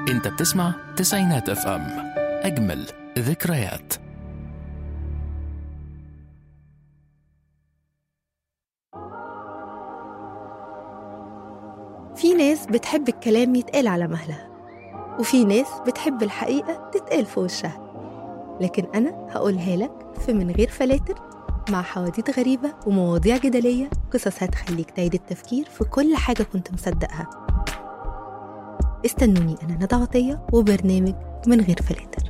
انت بتسمع تسعينات اف ام اجمل ذكريات في ناس بتحب الكلام يتقال على مهلها وفي ناس بتحب الحقيقة تتقال في وشها لكن أنا هقولها لك في من غير فلاتر مع حواديت غريبة ومواضيع جدلية قصص هتخليك تعيد التفكير في كل حاجة كنت مصدقها استنوني أنا ندى عطية وبرنامج من غير فلاتر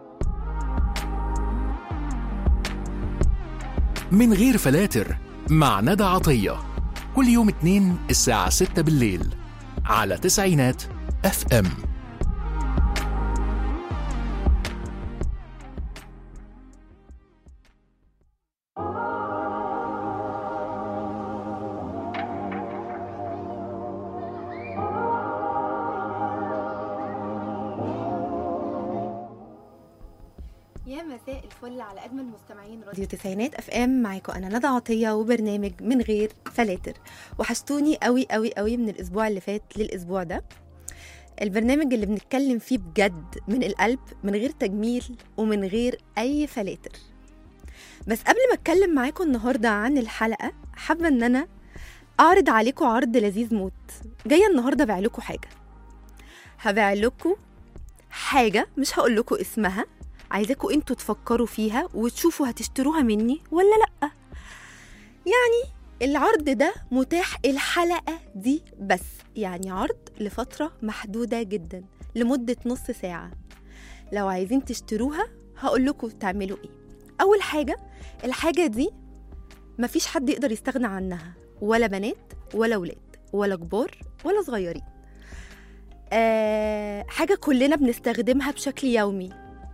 من غير فلاتر مع ندى عطية كل يوم اتنين الساعة ستة بالليل على تسعينات اف ام يا مساء الفل على اجمل مستمعين راديو تسعينات اف ام معاكم انا ندى عطيه وبرنامج من غير فلاتر وحشتوني قوي قوي قوي من الاسبوع اللي فات للاسبوع ده البرنامج اللي بنتكلم فيه بجد من القلب من غير تجميل ومن غير اي فلاتر بس قبل ما اتكلم معاكم النهارده عن الحلقه حابه ان انا اعرض عليكم عرض لذيذ موت جايه النهارده ابيع لكم حاجه هبيع لكم حاجه مش هقول لكم اسمها عايزاكم انتوا تفكروا فيها وتشوفوا هتشتروها مني ولا لا يعني العرض ده متاح الحلقة دي بس يعني عرض لفترة محدودة جدا لمدة نص ساعة لو عايزين تشتروها هقول لكم تعملوا ايه اول حاجة الحاجة دي مفيش حد يقدر يستغنى عنها ولا بنات ولا ولاد ولا كبار ولا صغيرين أه حاجة كلنا بنستخدمها بشكل يومي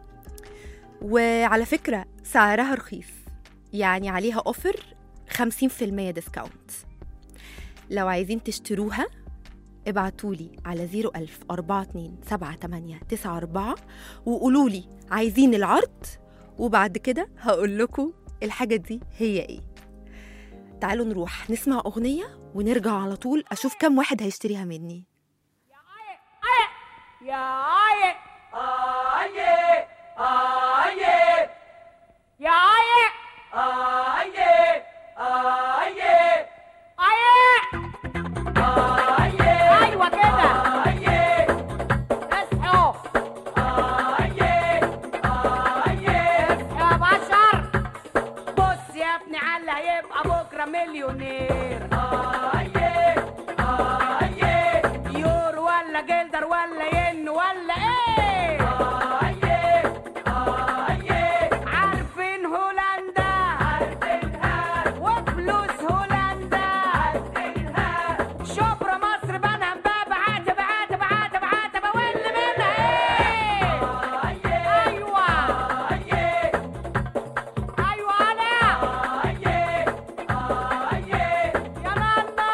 وعلى فكرة سعرها رخيص يعني عليها اوفر 50% ديسكاونت لو عايزين تشتروها ابعتولي على 01000 42 78 94 وقولوا لي عايزين العرض وبعد كده هقول لكم الحاجة دي هي ايه تعالوا نروح نسمع أغنية ونرجع على طول أشوف كم واحد هيشتريها مني يا عايق آيه آيه يا عايق آيه آيه عايق آيه ايوه كده آيه اصحوا آيه آيه يا بشر بص يا ابني على هيبقى بكره مليونير آيه آيه يور ولا جلدر ولا ين ولا ايه آيه آيه عارفين هولندا عارفينها وفلوس هولندا عارفينها شبرا مصر بنها مبابة عاتب عاتب عاتب عاتب واللي منها ايه آيه ايوه آيه ايوه انا آيه آيه يا نانا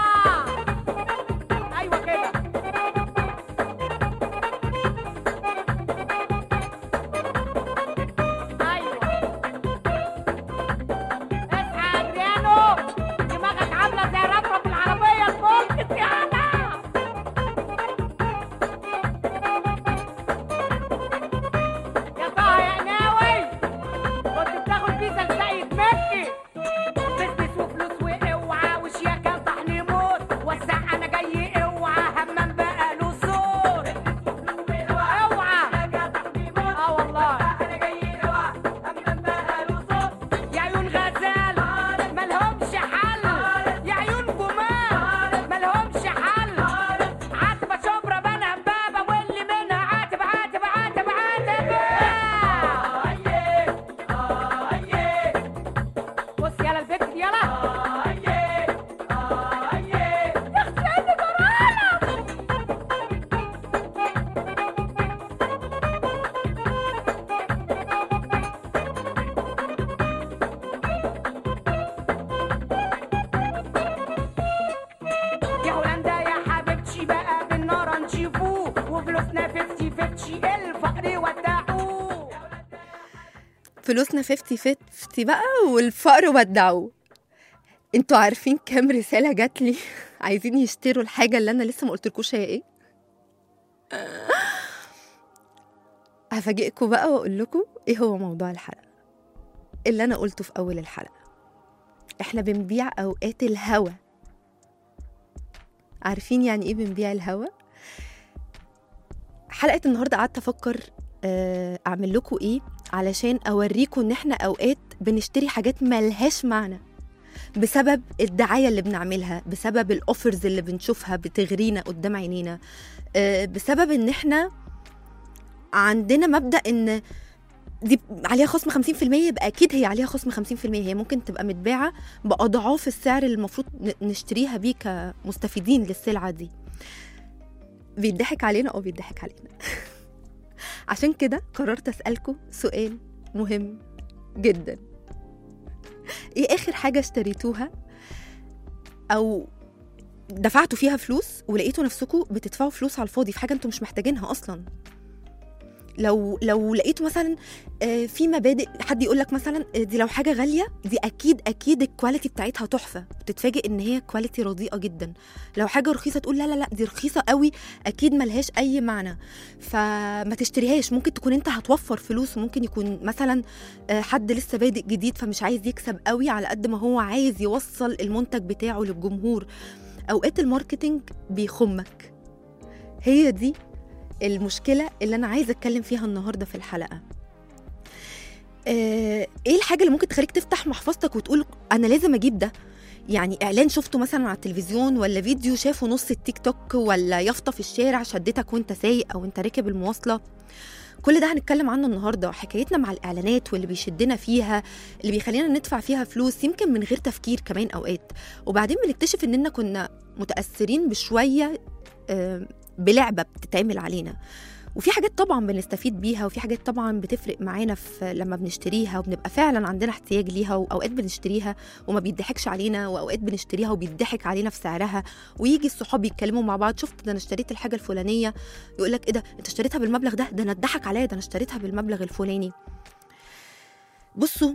ايوه كده ايوه اصحى يا ادريانو دماغك عامله زي رفرف العربيه الفولكس يا انا يا طه يا قناوي كنت بتاخد فيزا لسيد مكي بزنس وفلوس واوعى وشياكه طحن موت وسع انا جاي اوعى همام بقى له صوت اوعى اه والله يا عيون غزال ملهمش حل يا عيون جمال ملهمش حل عاتبة شبرا بنا بابا واللي منها عاتب عاتب عاتب عاتب بص يلا البت دي يلا اغسلني جرالك يا هولندا يا حبيبتي بقى بالنار نشوفوه وفلوسنا 50 50 الفقر ودعوه فلوسنا 50 50 بقى والفقر ودعوه انتوا عارفين كام رسالة جات لي عايزين يشتروا الحاجة اللي انا لسه ما قلتلكوش هي ايه هفاجئكم بقى واقول لكم ايه هو موضوع الحلقه اللي انا قلته في اول الحلقه احنا بنبيع اوقات الهوا عارفين يعني ايه بنبيع الهوا حلقه النهارده قعدت افكر آه، اعمل لكم ايه علشان اوريكم ان احنا اوقات بنشتري حاجات ملهاش معنى بسبب الدعايه اللي بنعملها بسبب الاوفرز اللي بنشوفها بتغرينا قدام عينينا آه، بسبب ان احنا عندنا مبدا ان دي عليها خصم 50% يبقى اكيد هي عليها خصم 50% هي ممكن تبقى متباعه باضعاف السعر اللي المفروض ن- نشتريها بيه كمستفيدين للسلعه دي بيضحك علينا او بيضحك علينا عشان كده قررت اسالكم سؤال مهم جدا ايه اخر حاجه اشتريتوها او دفعتوا فيها فلوس ولقيتوا نفسكم بتدفعوا فلوس على الفاضي في حاجه انتوا مش محتاجينها اصلا لو لو لقيتوا مثلا آه، في مبادئ حد يقول لك مثلا آه، دي لو حاجه غاليه دي اكيد اكيد الكواليتي بتاعتها تحفه بتتفاجئ ان هي كواليتي رديئه جدا لو حاجه رخيصه تقول لا لا لا دي رخيصه قوي اكيد ملهاش اي معنى فما تشتريهاش ممكن تكون انت هتوفر فلوس وممكن يكون مثلا آه، حد لسه بادئ جديد فمش عايز يكسب قوي على قد ما هو عايز يوصل المنتج بتاعه للجمهور اوقات الماركتينج بيخمك هي دي المشكله اللي انا عايزه اتكلم فيها النهارده في الحلقه آه، ايه الحاجه اللي ممكن تخليك تفتح محفظتك وتقول انا لازم اجيب ده يعني اعلان شفته مثلا على التلفزيون ولا فيديو شافه نص التيك توك ولا يافطه في الشارع شدتك وانت سايق او انت راكب المواصله كل ده هنتكلم عنه النهارده حكايتنا مع الاعلانات واللي بيشدنا فيها اللي بيخلينا ندفع فيها فلوس يمكن من غير تفكير كمان اوقات وبعدين بنكتشف اننا كنا متاثرين بشويه آه، بلعبه بتتعمل علينا وفي حاجات طبعا بنستفيد بيها وفي حاجات طبعا بتفرق معانا في لما بنشتريها وبنبقى فعلا عندنا احتياج ليها واوقات بنشتريها وما بيضحكش علينا واوقات بنشتريها وبيضحك علينا في سعرها ويجي الصحاب يتكلموا مع بعض شفت ده انا اشتريت الحاجه الفلانيه يقول لك ايه ده انت اشتريتها بالمبلغ ده ده انا اتضحك عليا ده انا اشتريتها بالمبلغ الفلاني بصوا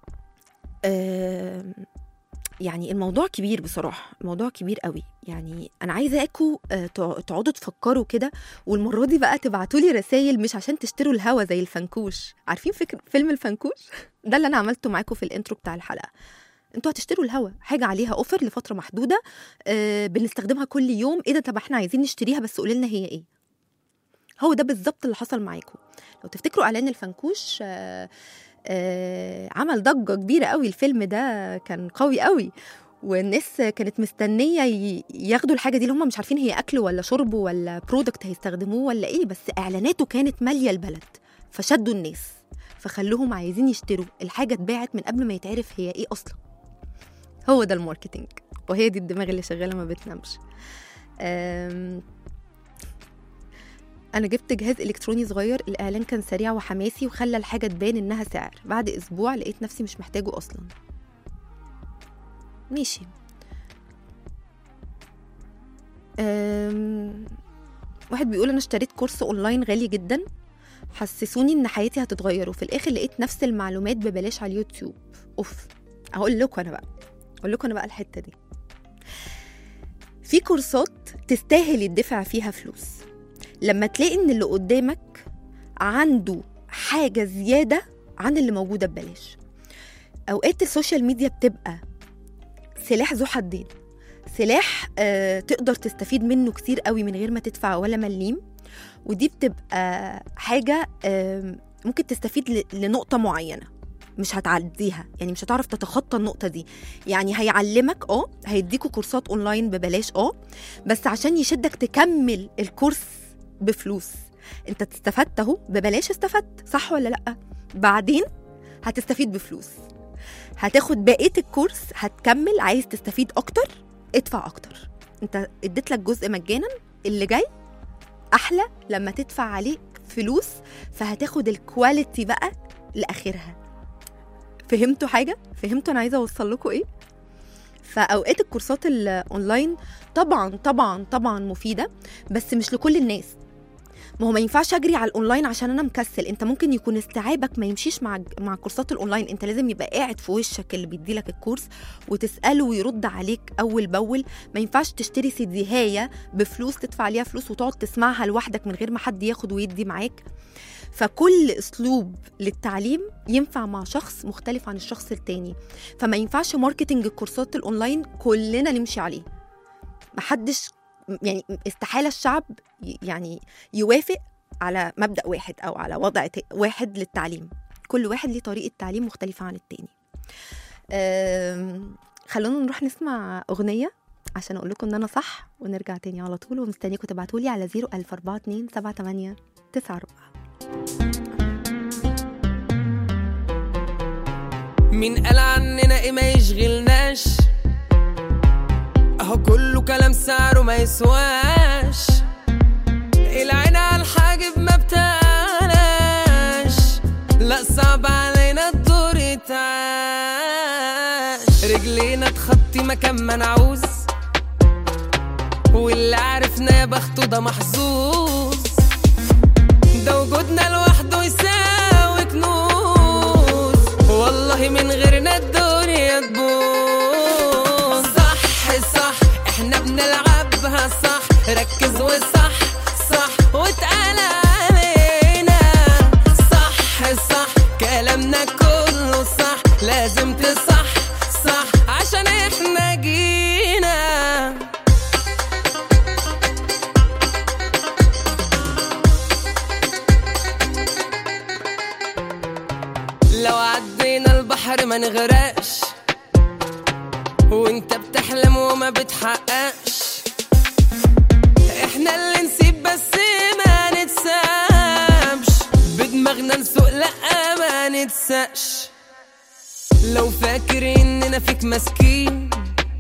آم، يعني الموضوع كبير بصراحة الموضوع كبير قوي يعني أنا عايزاكوا آه، تع- تقعدوا تفكروا كده والمرة دي بقى تبعتوا لي رسايل مش عشان تشتروا الهوا زي الفنكوش عارفين فكر فيلم الفنكوش ده اللي أنا عملته معاكم في الانترو بتاع الحلقة انتوا هتشتروا الهوا حاجة عليها اوفر لفترة محدودة آه بنستخدمها كل يوم ايه ده طب احنا عايزين نشتريها بس قولي لنا هي ايه هو ده بالظبط اللي حصل معاكم لو تفتكروا اعلان الفنكوش آه آه عمل ضجة كبيرة قوي الفيلم ده كان قوي قوي والناس كانت مستنية ي- ياخدوا الحاجة دي اللي هم مش عارفين هي أكل ولا شرب ولا برودكت هيستخدموه ولا إيه بس إعلاناته كانت مالية البلد فشدوا الناس فخلوهم عايزين يشتروا الحاجة اتباعت من قبل ما يتعرف هي إيه أصلا هو ده الماركتينج وهي دي الدماغ اللي شغالة ما بتنامش أم، انا جبت جهاز الكتروني صغير الاعلان كان سريع وحماسي وخلى الحاجه تبان انها سعر بعد اسبوع لقيت نفسي مش محتاجه اصلا ماشي أم... واحد بيقول انا اشتريت كورس اونلاين غالي جدا حسسوني ان حياتي هتتغير وفي الاخر لقيت نفس المعلومات ببلاش على اليوتيوب اوف اقول لكم انا بقى اقول لكم انا بقى الحته دي في كورسات تستاهل يدفع فيها فلوس لما تلاقي ان اللي قدامك عنده حاجه زياده عن اللي موجوده ببلاش اوقات السوشيال ميديا بتبقى سلاح ذو حدين سلاح آه تقدر تستفيد منه كتير قوي من غير ما تدفع ولا مليم ودي بتبقى حاجه آه ممكن تستفيد ل- لنقطه معينه مش هتعديها يعني مش هتعرف تتخطى النقطه دي يعني هيعلمك اه هيديكوا كورسات اونلاين ببلاش اه بس عشان يشدك تكمل الكورس بفلوس انت استفدت اهو ببلاش استفدت صح ولا لا بعدين هتستفيد بفلوس هتاخد بقيه الكورس هتكمل عايز تستفيد اكتر ادفع اكتر انت اديت لك جزء مجانا اللي جاي احلى لما تدفع عليه فلوس فهتاخد الكواليتي بقى لاخرها فهمتوا حاجه فهمتوا انا عايزه اوصل لكم ايه فاوقات الكورسات الاونلاين طبعا طبعا طبعا مفيده بس مش لكل الناس ما هو ما ينفعش اجري على الاونلاين عشان انا مكسل انت ممكن يكون استيعابك ما يمشيش مع مع كورسات الاونلاين انت لازم يبقى قاعد في وشك اللي بيدي لك الكورس وتساله ويرد عليك اول باول ما ينفعش تشتري سيديهايه بفلوس تدفع عليها فلوس وتقعد تسمعها لوحدك من غير ما حد ياخد ويدي معاك فكل اسلوب للتعليم ينفع مع شخص مختلف عن الشخص التاني فما ينفعش ماركتنج الكورسات الاونلاين كلنا نمشي عليه محدش يعني استحاله الشعب ي- يعني يوافق على مبدا واحد او على وضع ت- واحد للتعليم كل واحد ليه طريقه تعليم مختلفه عن التاني أم، خلونا نروح نسمع اغنيه عشان اقول لكم ان انا صح ونرجع تاني على طول ومستنيكم تبعتوا لي على 00442 78 94 مين قال عننا ايه ما يشغلناش اهو كله كلام سعره ما يسواش العين على الحاجب ما بتعلاش لا صعب علينا الدور يتعاش رجلينا تخطي مكان ما نعوز واللي عرفنا يا بخته ده محظوظ ده وجودنا لوحده يساوي كنوز والله من غيرنا الدنيا تبوظ صح صح احنا بنلعبها صح ركز وصح صح واتقال علينا صح صح كلامنا كله صح لازم تصح صح عشان احنا جينا لو عدينا البحر ما نغرقش وانت بتحلم وما بتحققش احنا اللي نسيب بس ما نتسابش بدماغنا نسوق لا ما نتسقش لو فاكر اننا فيك ماسكين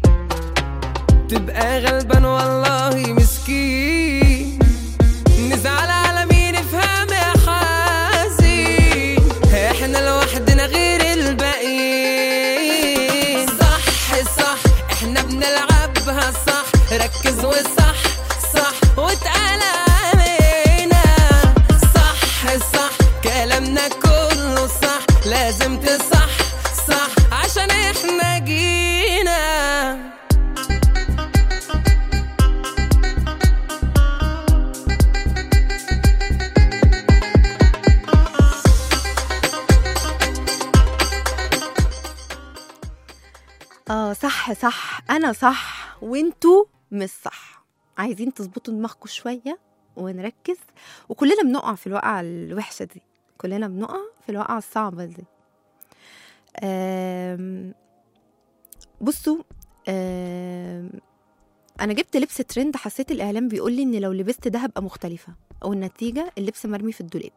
تبقى غلبان والله مسكين نزعل على مين افهم يا حزين احنا لوحدنا غير الباقيين صح صح احنا بنلعبها صح ركز وصح صح واتقال علينا صح صح كلامنا كله صح لازم تصح صح عشان احنا جينا اه صح صح انا صح وانتوا مش صح عايزين تظبطوا دماغكم شويه ونركز وكلنا بنقع في الوقعه الوحشه دي كلنا بنقع في الوقعه الصعبه دي آم، بصوا آم، انا جبت لبس ترند حسيت الاعلام بيقول لي ان لو لبست ده هبقى مختلفه او النتيجه اللبس مرمي في الدولاب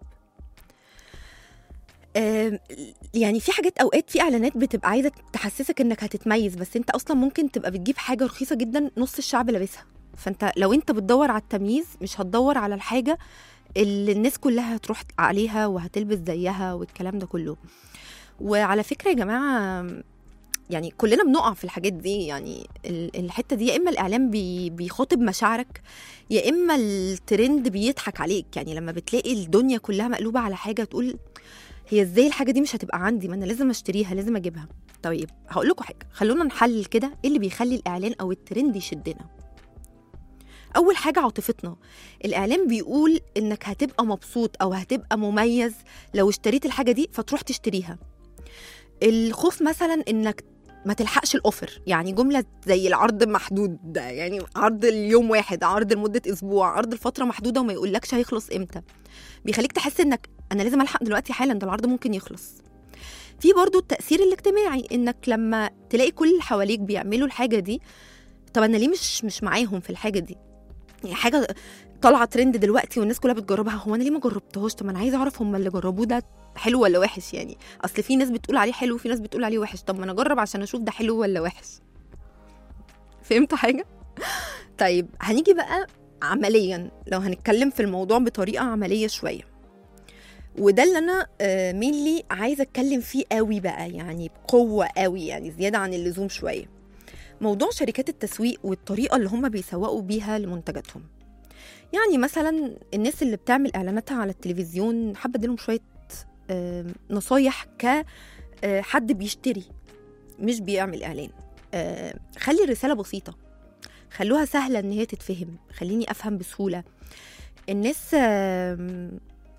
آم، يعني في حاجات اوقات في اعلانات بتبقى عايزه تحسسك انك هتتميز بس انت اصلا ممكن تبقى بتجيب حاجه رخيصه جدا نص الشعب لابسها فانت لو انت بتدور على التمييز مش هتدور على الحاجه اللي الناس كلها هتروح عليها وهتلبس زيها والكلام ده كله وعلى فكره يا جماعه يعني كلنا بنقع في الحاجات دي يعني ال- الحته دي يا اما الاعلام بي بيخاطب مشاعرك يا اما الترند بيضحك عليك يعني لما بتلاقي الدنيا كلها مقلوبه على حاجه تقول هي ازاي الحاجه دي مش هتبقى عندي ما انا لازم اشتريها لازم اجيبها طيب هقول لكم حاجه خلونا نحلل كده ايه اللي بيخلي الاعلان او الترند يشدنا اول حاجه عاطفتنا الاعلان بيقول انك هتبقى مبسوط او هتبقى مميز لو اشتريت الحاجه دي فتروح تشتريها الخوف مثلا انك ما تلحقش الاوفر يعني جمله زي العرض محدود ده يعني عرض اليوم واحد عرض لمده اسبوع عرض لفتره محدوده وما يقولكش هيخلص امتى بيخليك تحس انك انا لازم الحق دلوقتي حالا ده العرض ممكن يخلص في برضو التأثير الاجتماعي انك لما تلاقي كل اللي حواليك بيعملوا الحاجة دي طب انا ليه مش مش معاهم في الحاجة دي يعني حاجة طالعة ترند دلوقتي والناس كلها بتجربها هو انا ليه ما جربتهاش طب ما انا عايزة اعرف هم اللي جربوه ده حلو ولا وحش يعني اصل في ناس بتقول عليه حلو وفي ناس بتقول عليه وحش طب ما انا اجرب عشان اشوف ده حلو ولا وحش فهمتوا حاجة طيب هنيجي بقى عمليا لو هنتكلم في الموضوع بطريقة عملية شوية وده اللي انا مينلي عايزه اتكلم فيه قوي بقى يعني بقوه قوي يعني زياده عن اللزوم شويه موضوع شركات التسويق والطريقه اللي هم بيسوقوا بيها لمنتجاتهم يعني مثلا الناس اللي بتعمل اعلاناتها على التلفزيون حابه اديلهم شويه آم، نصايح ك آه، حد بيشتري مش بيعمل اعلان آه، خلي الرساله بسيطه خلوها سهله ان هي تتفهم خليني افهم بسهوله الناس آم،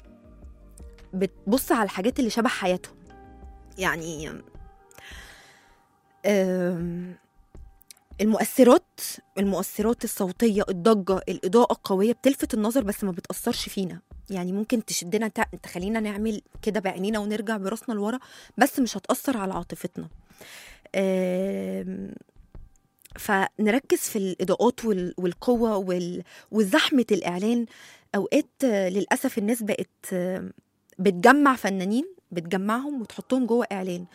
بتبص على الحاجات اللي شبه حياتهم يعني آم، المؤثرات المؤثرات الصوتية الضجة الإضاءة القوية بتلفت النظر بس ما بتأثرش فينا يعني ممكن تشدنا تع- تخلينا نعمل كده بعينينا ونرجع براسنا لورا بس مش هتأثر على عاطفتنا آم، فنركز في الإضاءات وال- والقوة وال- وزحمة الإعلان أوقات آه، للأسف الناس بقت آه، بتجمع فنانين بتجمعهم وتحطهم جوه إعلان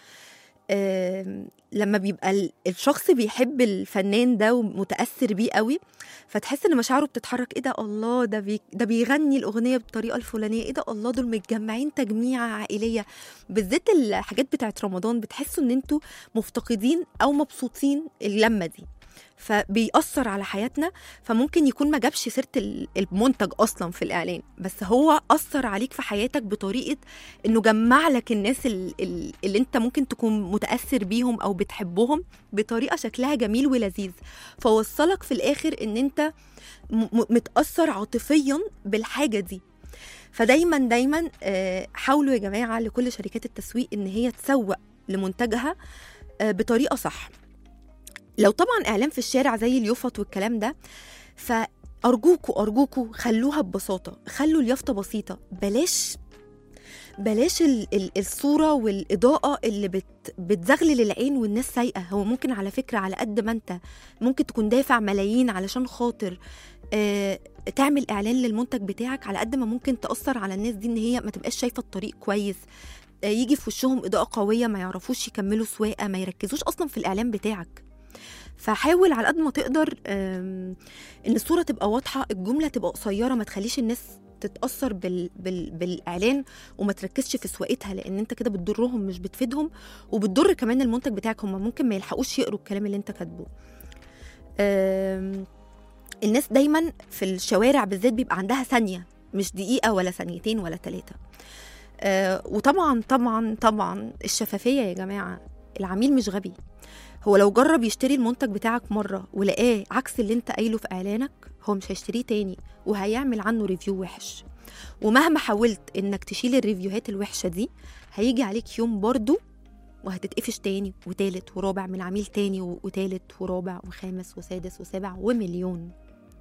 آم، لما بيبقى ال- الشخص بيحب الفنان ده ومتأثر بيه قوي فتحس ان مشاعره بتتحرك ايه ده الله ده بي ده بيغني الاغنيه بالطريقه الفلانيه ايه ده الله دول متجمعين تجميعه عائليه بالذات الحاجات بتاعت رمضان بتحسوا ان انتوا مفتقدين او مبسوطين اللمه دي فبيأثر على حياتنا فممكن يكون ما جابش سيره ال- المنتج اصلا في الاعلان بس هو اثر عليك في حياتك بطريقه انه جمع لك الناس ال- ال- اللي انت ممكن تكون متاثر بيهم او بتحبهم بطريقه شكلها جميل ولذيذ فوصلك في الاخر ان انت م- م- متاثر عاطفيا بالحاجه دي فدايما دايما آه، حاولوا يا جماعه لكل شركات التسويق ان هي تسوق لمنتجها آه، بطريقه صح لو طبعا اعلان في الشارع زي اليوفط والكلام ده فارجوكوا ارجوكوا خلوها ببساطه خلوا اليافطه بسيطه بلاش بلاش ال ال الصوره والاضاءه اللي بت بتزغلل العين والناس سايقه هو ممكن على فكره على قد ما انت ممكن تكون دافع ملايين علشان خاطر آه تعمل اعلان للمنتج بتاعك على قد ما ممكن تاثر على الناس دي ان هي ما تبقاش شايفه الطريق كويس آه يجي في وشهم اضاءه قويه ما يعرفوش يكملوا سواقه ما يركزوش اصلا في الاعلان بتاعك فحاول على قد ما تقدر آم، ان الصوره تبقى واضحه الجمله تبقى قصيره ما تخليش الناس تتاثر بال... بال... بالاعلان وما تركزش في سواقتها لان انت كده بتضرهم مش بتفيدهم وبتضر كمان المنتج بتاعك هم ممكن ما يلحقوش يقروا الكلام اللي انت كاتبه آم، الناس دايما في الشوارع بالذات بيبقى عندها ثانيه مش دقيقه ولا ثانيتين ولا ثلاثه آه وطبعا طبعا طبعا الشفافيه يا جماعه العميل مش غبي هو لو جرب يشتري المنتج بتاعك مرة ولقاه عكس اللي انت قايله في اعلانك هو مش هيشتريه تاني وهيعمل عنه ريفيو وحش ومهما حاولت انك تشيل الريفيوهات الوحشة دي هيجي عليك يوم برضو وهتتقفش تاني وتالت ورابع من عميل تاني و- وتالت ورابع وخامس وسادس وسابع ومليون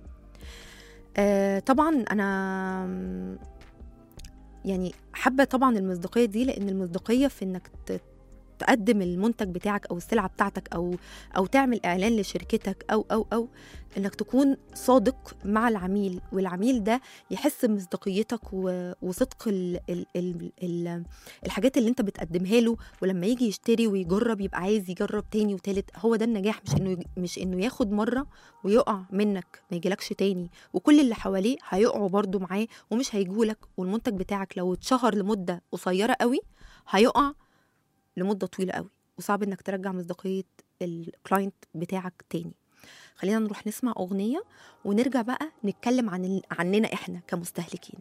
آه طبعا انا يعني حابه طبعا المصداقيه دي لان المصداقيه في انك ت- تقدم المنتج بتاعك او السلعه بتاعتك او او تعمل اعلان لشركتك او او او انك تكون صادق مع العميل والعميل ده يحس بمصداقيتك و- وصدق ال ال ال ال الحاجات اللي انت بتقدمها له ولما يجي يشتري ويجرب يبقى عايز يجرب تاني وتالت هو ده النجاح مش انه مش انه ياخد مره ويقع منك ما يجيلكش تاني وكل اللي حواليه هيقعوا برضو معاه ومش هيجولك والمنتج بتاعك لو اتشهر لمده قصيره قوي هيقع لمده طويله قوي وصعب انك ترجع مصداقيه الكلاينت بتاعك تاني خلينا نروح نسمع اغنيه ونرجع بقى نتكلم عن عننا احنا كمستهلكين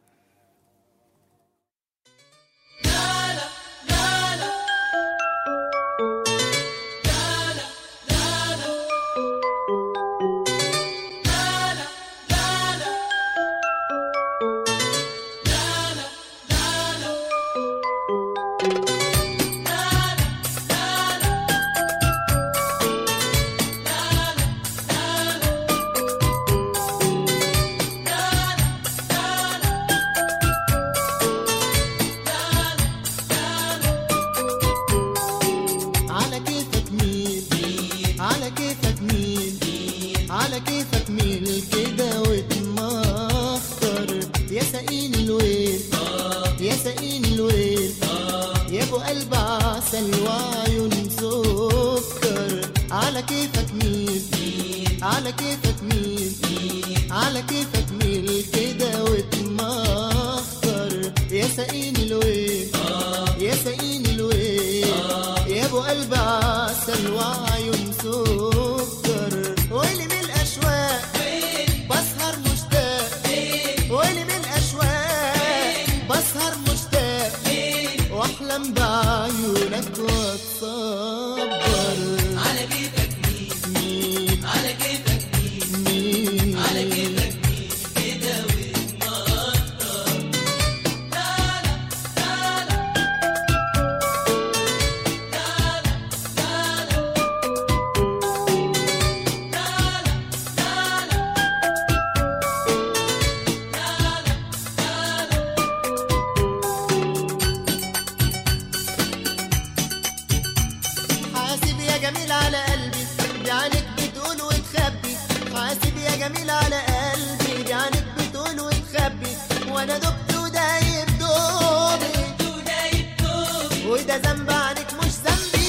على كيفك ميل على كيفك ميل على كيفك ميل كده وتمخطر يا سقين الويل يا سقين الويل يا ابو قلب عسل وعيون سكر على كيفك ميل على كيفك ميل على كيفك ميل كده وتمخطر يا سقين الويل يا سقين الويل يا ابو قلب عسل وعيون سكر واللي من الاشواق بسهر مشتاق يا جميل على قلبي دي عنك بتقول وتخبي وانا دبت ودايب دوبي وده ذنب عنك مش ذنبي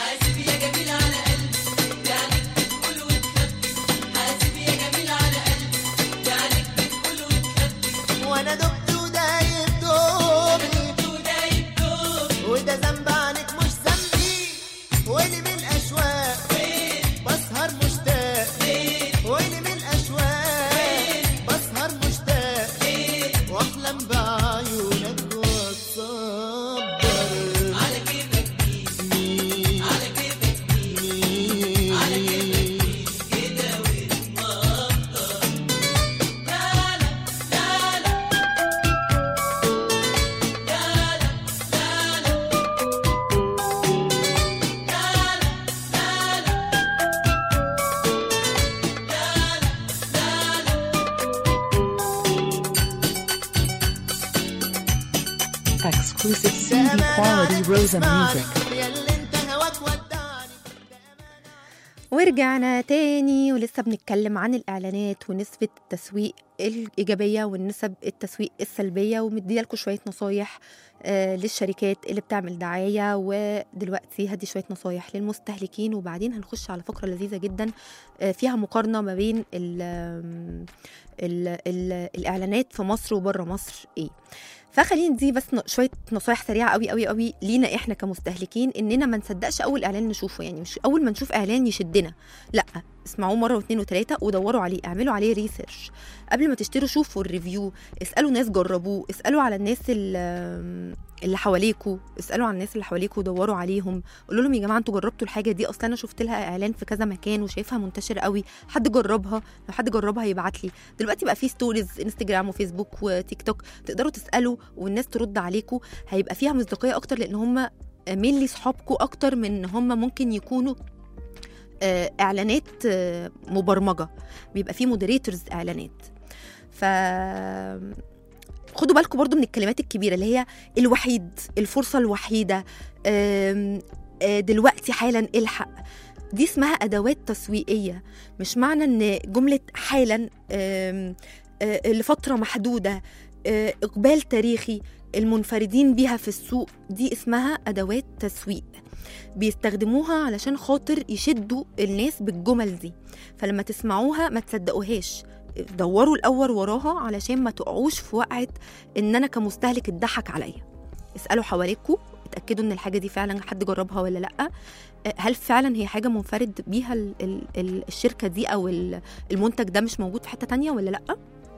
وانا دبت ودايب دوبي وده ذنب عنك مش ذنبي ويلي من اشواق بسهر مشتاق ويلي من اشواق بسهر مشتاق واحلم بعيونك واتصبر على كيفك مين على كيفك مين على كيفك Exclusive CD quality Rosa music. ياللي انت هواك ودعني ورجعنا تاني ولسه بنتكلم عن الإعلانات ونسبة التسويق الإيجابية والنسب التسويق السلبية ومدية لكم شوية نصايح آه، للشركات اللي بتعمل دعاية ودلوقتي هدي شوية نصايح للمستهلكين وبعدين هنخش على فقرة لذيذة جدا آه، فيها مقارنة ما بين ال ال ال الإعلانات في مصر وبره مصر إيه فخلينا دي بس ن- شويه نصايح سريعه قوي قوي قوي لينا احنا كمستهلكين اننا ما نصدقش اول اعلان نشوفه يعني مش اول ما نشوف اعلان يشدنا لا اسمعوه مره واثنين وثلاثه ودوروا عليه اعملوا عليه ريسيرش قبل ما تشتروا شوفوا الريفيو اسالوا ناس جربوه اسالوا على الناس اللي, اللي حواليكوا اسالوا على الناس اللي حواليكوا ودوروا عليهم قولوا لهم يا جماعه انتوا جربتوا الحاجه دي اصلا انا شفت لها اعلان في كذا مكان وشايفها منتشره قوي حد جربها لو حد جربها يبعت لي دلوقتي بقى في ستوريز انستجرام وفيسبوك وتيك توك تقدروا تسالوا والناس ترد عليكم هيبقى فيها مصداقيه اكتر لان هم مينلي صحابكم اكتر من ان هم ممكن يكونوا آه، اعلانات آه، مبرمجه بيبقى فيه مودريتورز اعلانات ف خدوا بالكم برضو من الكلمات الكبيره اللي هي الوحيد الفرصه الوحيده آم، آه، دلوقتي حالا الحق دي اسمها ادوات تسويقيه مش معنى ان جمله حالا آم، آه، لفتره محدوده آه، اقبال تاريخي المنفردين بيها في السوق دي اسمها ادوات تسويق بيستخدموها علشان خاطر يشدوا الناس بالجمل دي فلما تسمعوها ما تصدقوهاش دوروا الاول وراها علشان ما تقعوش في وقعه ان انا كمستهلك اتضحك عليا اسالوا حواليكوا اتاكدوا ان الحاجه دي فعلا حد جربها ولا لا أه، هل فعلا هي حاجه منفرد بيها ال- ال- ال- الشركه دي او ال- المنتج ده مش موجود في حته تانية ولا لا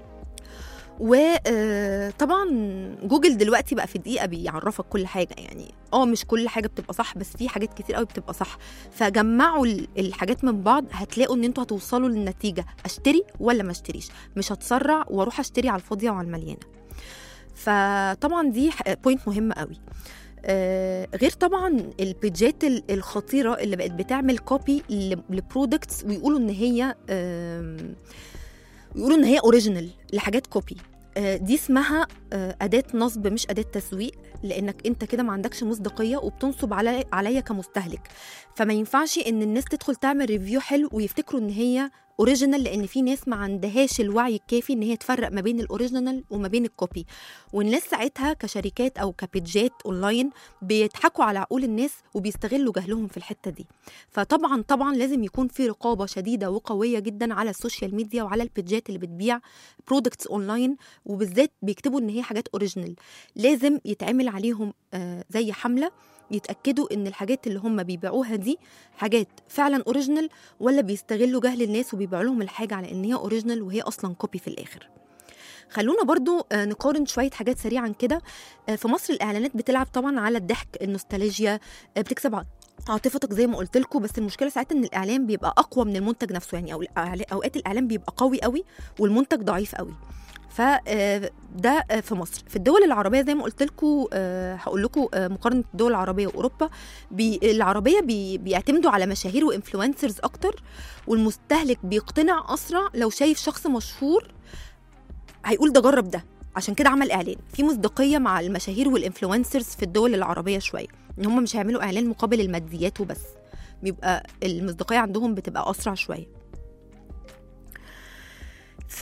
وطبعا جوجل دلوقتي بقى في دقيقه بيعرفك كل حاجه يعني اه مش كل حاجه بتبقى صح بس في حاجات كتير قوي بتبقى صح فجمعوا ال- الحاجات من بعض هتلاقوا ان انتوا هتوصلوا للنتيجه اشتري ولا ما اشتريش مش هتسرع واروح اشتري على الفاضيه وعلى المليانه فطبعا دي بوينت مهمه قوي آه، غير طبعا البيجات ال- الخطيره اللي بقت بتعمل كوبي لبرودكتس ويقولوا ان هي آم، يقولوا ان هي اوريجينال لحاجات كوبي آه، دي اسمها آه، اداه نصب مش اداه تسويق لانك انت كده ما عندكش مصداقيه وبتنصب علي عليا كمستهلك فما ينفعش ان الناس تدخل تعمل ريفيو حلو ويفتكروا ان هي اوريجينال لان في ناس ما عندهاش الوعي الكافي ان هي تفرق ما بين الاوريجينال وما بين الكوبي والناس ساعتها كشركات او كبيجات اونلاين بيضحكوا على عقول الناس وبيستغلوا جهلهم في الحته دي فطبعا طبعا لازم يكون في رقابه شديده وقويه جدا على السوشيال ميديا وعلى البيجات اللي بتبيع برودكتس اونلاين وبالذات بيكتبوا ان هي حاجات اوريجينال لازم يتعمل عليهم آه، زي حمله يتاكدوا ان الحاجات اللي هم بيبيعوها دي حاجات فعلا اوريجينال ولا بيستغلوا جهل الناس وبيبيعوا لهم الحاجه على ان هي اوريجينال وهي اصلا كوبي في الاخر خلونا برضو آه، نقارن شوية حاجات سريعا كده آه، في مصر الإعلانات بتلعب طبعا على الضحك النوستالجيا آه، بتكسب ع- عاطفتك زي ما قلت لكم بس المشكله ساعات ان الاعلان بيبقى اقوى من المنتج نفسه يعني او اوقات الاعلان بيبقى قوي قوي والمنتج ضعيف قوي فده في مصر في الدول العربيه زي ما قلت لكم هقول لكم آه، مقارنه الدول العربيه واوروبا بي العربيه بي بيعتمدوا على مشاهير وانفلونسرز اكتر والمستهلك بيقتنع اسرع لو شايف شخص مشهور هيقول ده جرب ده عشان كده عمل اعلان في مصداقيه مع المشاهير والانفلونسرز في الدول العربيه شويه ان هم مش هيعملوا اعلان مقابل الماديات وبس بيبقى المصداقيه عندهم بتبقى اسرع شويه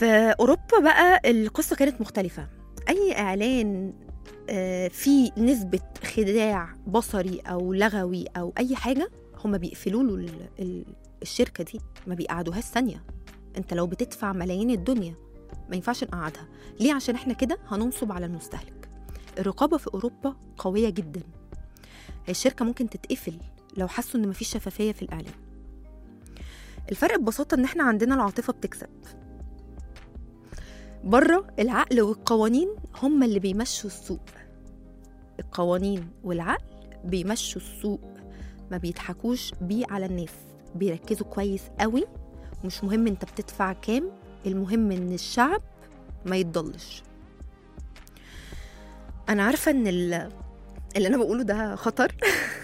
في اوروبا بقى القصه كانت مختلفه اي اعلان آه، فيه نسبه خداع بصري او لغوي او اي حاجه هم بيقفلوا له ال- ال- الشركه دي ما بيقعدوهاش ثانيه انت لو بتدفع ملايين الدنيا ما ينفعش نقعدها ليه عشان احنا كده هننصب على المستهلك الرقابه في اوروبا قويه جدا الشركه ممكن تتقفل لو حسوا ان مفيش شفافيه في الاعلان الفرق ببساطه ان احنا عندنا العاطفه بتكسب بره العقل والقوانين هم اللي بيمشوا السوق القوانين والعقل بيمشوا السوق ما بيضحكوش بيه على الناس بيركزوا كويس قوي مش مهم انت بتدفع كام المهم ان الشعب ما يتضلش انا عارفه ان ال- اللي انا بقوله ده خطر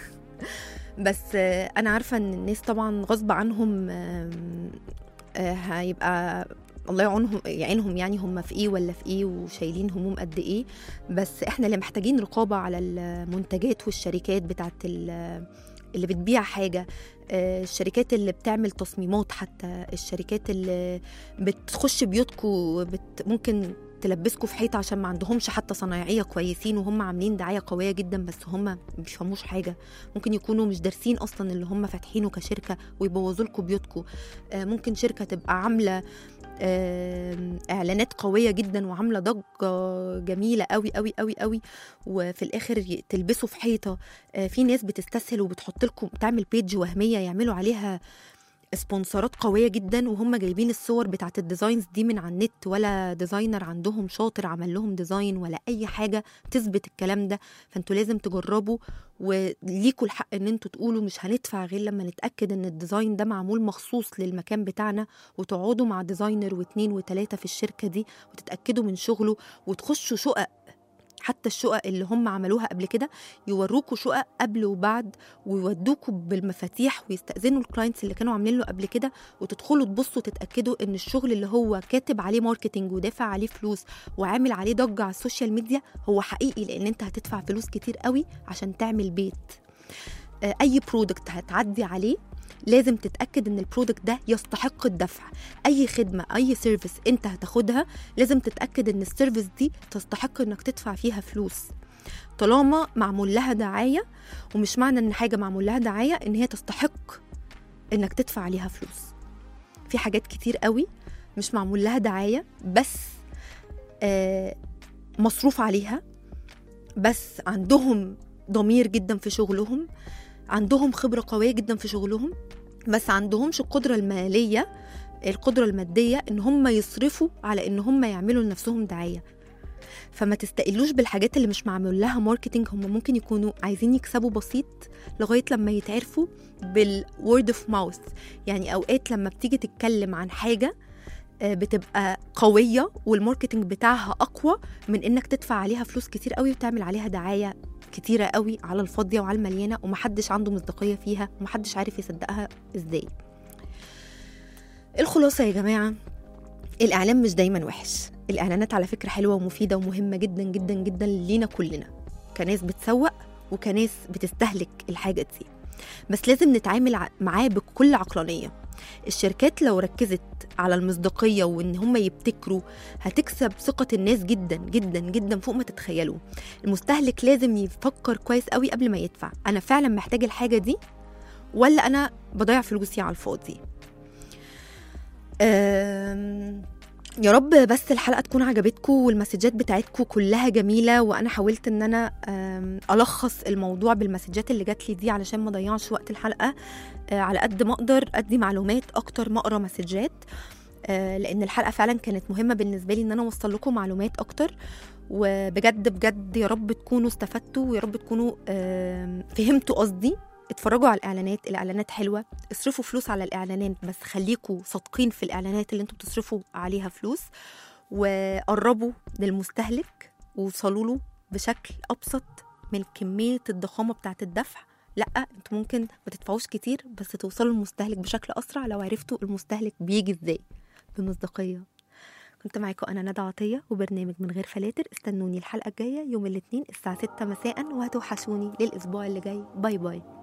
بس آه، انا عارفه ان الناس طبعا غصب عنهم آم، آه، هيبقى الله يعونهم يعينهم يعني هم في ايه ولا في ايه وشايلين هموم قد ايه بس احنا اللي محتاجين رقابه على المنتجات والشركات بتاعت ال- اللي بتبيع حاجه آه، الشركات اللي بتعمل تصميمات حتى الشركات اللي بتخش بيوتكم بت ممكن تلبسكوا في حيطه عشان ما عندهمش حتى صنايعيه كويسين وهم عاملين دعايه قويه جدا بس هم ما بيفهموش حاجه ممكن يكونوا مش دارسين اصلا اللي هم فاتحينه كشركه ويبوظوا لكم بيوتكم آه، ممكن شركه تبقى عامله آم، اعلانات قويه جدا وعامله ضجه جميله قوي قوي قوي قوي وفي الاخر ي- تلبسوا في حيطه آه، في ناس بتستسهل وبتحط لكم تعمل بيج وهميه يعملوا عليها سبونسرات قوية جدا وهم جايبين الصور بتاعت الديزاينز دي من على النت ولا ديزاينر عندهم شاطر عمل لهم ديزاين ولا أي حاجة تثبت الكلام ده فانتوا لازم تجربوا وليكوا الحق ان انتوا تقولوا مش هندفع غير لما نتأكد ان الديزاين ده معمول مخصوص للمكان بتاعنا وتقعدوا مع ديزاينر واتنين وتلاتة في الشركة دي وتتأكدوا من شغله وتخشوا شقق حتى الشقق اللي هم عملوها قبل كده يوروكوا شقق قبل وبعد ويودوكوا بالمفاتيح ويستأذنوا الكلاينتس اللي كانوا عاملين له قبل كده وتدخلوا تبصوا تتأكدوا ان الشغل اللي هو كاتب عليه ماركتينج ودافع عليه فلوس وعامل عليه ضجة على السوشيال ميديا هو حقيقي لان انت هتدفع فلوس كتير قوي عشان تعمل بيت آه، اي برودكت هتعدي عليه لازم تتاكد ان البرودكت ده يستحق الدفع اي خدمه اي سيرفيس انت هتاخدها لازم تتاكد ان السيرفيس دي تستحق انك تدفع فيها فلوس طالما معمول لها دعايه ومش معنى ان حاجه معمول لها دعايه ان هي تستحق انك تدفع عليها فلوس في حاجات كتير قوي مش معمول لها دعايه بس آه مصروف عليها بس عندهم ضمير جدا في شغلهم عندهم خبرة قوية جدا في شغلهم بس عندهمش القدرة المالية القدرة المادية ان هم يصرفوا على ان هم يعملوا لنفسهم دعاية فما تستقلوش بالحاجات اللي مش معمول لها ماركتينج هم ممكن يكونوا عايزين يكسبوا بسيط لغاية لما يتعرفوا بالورد اوف ماوث يعني اوقات لما بتيجي تتكلم عن حاجة آه، بتبقى قوية والماركتينج بتاعها أقوى من إنك تدفع عليها فلوس كتير قوي وتعمل عليها دعاية كتيرة قوي على الفاضية وعلى المليانة ومحدش عنده مصداقية فيها ومحدش عارف يصدقها إزاي الخلاصة يا جماعة الإعلان مش دايما وحش الإعلانات على فكرة حلوة ومفيدة ومهمة جدا جدا جدا لينا كلنا كناس بتسوق وكناس بتستهلك الحاجة دي بس لازم نتعامل ع- معاه بكل عقلانية الشركات لو ركزت على المصداقية وإن هم يبتكروا هتكسب ثقة الناس جدا جدا جدا فوق ما تتخيلوا المستهلك لازم يفكر كويس قوي قبل ما يدفع أنا فعلا محتاج الحاجة دي ولا أنا بضيع فلوسي على الفاضي أم... يا رب بس الحلقه تكون عجبتكم والمسجات بتاعتكم كلها جميله وانا حاولت ان انا أم، الخص الموضوع بالمسجات اللي جات لي دي علشان ما اضيعش وقت الحلقه آه، على قد ما اقدر ادي معلومات اكتر ما اقرا مسجات آه، لان الحلقه فعلا كانت مهمه بالنسبه لي ان انا اوصل لكم معلومات اكتر وبجد بجد يا رب تكونوا استفدتوا ويا رب تكونوا آم، فهمتوا قصدي اتفرجوا على الاعلانات الاعلانات حلوه اصرفوا فلوس على الاعلانات بس خليكوا صادقين في الاعلانات اللي انتوا بتصرفوا عليها فلوس وقربوا للمستهلك ووصلوا له بشكل ابسط من كميه الضخامه بتاعه الدفع لا انتوا ممكن ما تدفعوش كتير بس توصلوا للمستهلك بشكل اسرع لو عرفتوا المستهلك بيجي ازاي بمصداقيه كنت معاكم انا ندى عطيه وبرنامج من غير فلاتر استنوني الحلقه الجايه يوم الاثنين الساعه 6 مساء وهتوحشوني للاسبوع اللي جاي باي باي